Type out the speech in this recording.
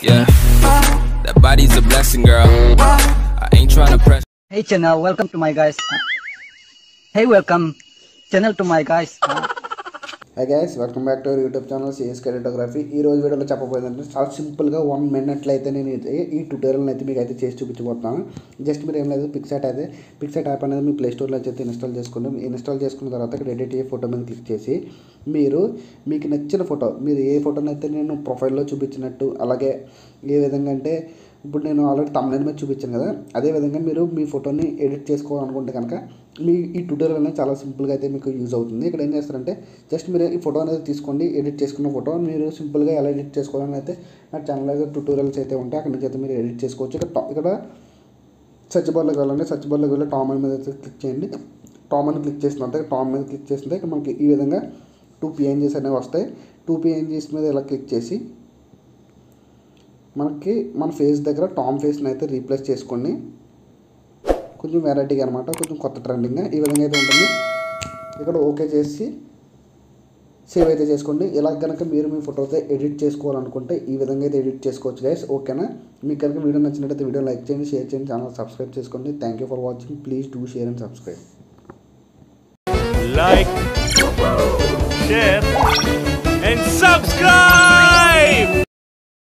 Yeah, that body's a blessing, girl. I ain't trying to press. Hey channel, welcome to my guys. Hey, welcome channel to my guys. Hi guys welcome back to our YouTube channel CS keratography ఈ రోజు వీడియోలో చెప్పబోయేదంటే చాలా సింపుల్గా one మినిట్లో అయితే నేను అయితే ఈ ట్యూటోరియల్ అయితే మీకు అయితే చేసి చూపించబోతున్నాను జస్ట్ మీరు ఏం లేదు పిక్సెట్ అయితే పిక్సెట్ యాప్ అనేది మీ ప్లే స్టోర్లో అయితే ఇన్స్టాల్ చేసుకోండి ఇన్స్టాల్ చేసుకున్న తర్వాత ఇక్కడ ఎడిట్ అయ్యే ఫోటో మీద క్లిక్ చేసి మీరు మీకు నచ్చిన ఫోటో మీరు ఏ ఫోటోని అయితే నేను ప్రొఫైల్లో చూపించినట్టు అలాగే ఏ విధంగా అంటే ఇప్పుడు నేను ఆల్రెడీ తమిళ మీద చూపించాను కదా అదే విధంగా మీరు మీ ఫోటోని ఎడిట్ చేసుకోవాలనుకుంటే కనుక మీ ఈ ట్యూటోరియల్ అనేది చాలా సింపుల్గా అయితే మీకు యూజ్ అవుతుంది ఇక్కడ ఏం చేస్తారంటే జస్ట్ మీరు ఈ ఫోటో అనేది తీసుకోండి ఎడిట్ చేసుకున్న ఫోటో మీరు సింపుల్గా ఎలా ఎడిట్ చేసుకోవాలని అయితే నా ఛానల్ అయితే ట్యూటోరియల్స్ అయితే ఉంటాయి అక్కడి నుంచి అయితే మీరు ఎడిట్ చేసుకోవచ్చు ఇక్కడ టా- ఇక్కడ సర్చ్ బార్లోకి వెళ్ళండి సర్చ్ బార్లోకి వెళ్ళి టామ్ అని మీద అయితే క్లిక్ చేయండి టామ్ అని క్లిక్ చేసిన తర్వాత టామ్ మీద క్లిక్ చేసిన ఇక్కడ మనకి ఈ విధంగా టూ పిఎన్జీస్ అనేవి వస్తాయి టూ పిఎన్జీస్ మీద ఇలా క్లిక్ చేసి మనకి మన ఫేస్ దగ్గర టామ్ ఫేస్ని అయితే రీప్లేస్ చేసుకోండి కొంచెం వెరైటీగా అనమాట కొంచెం కొత్త ట్రెండింగ్గా ఈ విధంగా అయితే ఉంటుంది ఇక్కడ ఓకే చేసి సేవ్ అయితే చేసుకోండి ఇలా కనుక మీరు మీ ఫోటో అయితే ఎడిట్ చేసుకోవాలనుకుంటే ఈ విధంగా అయితే ఎడిట్ చేసుకోవచ్చు గైస్ ఓకేనా మీకు కనుక వీడియో నచ్చినట్టయితే వీడియో లైక్ చేయండి షేర్ చేయండి ఛానల్ సబ్స్క్రైబ్ చేసుకోండి thank you for watching please do share and subscribe like, share, and subscribe.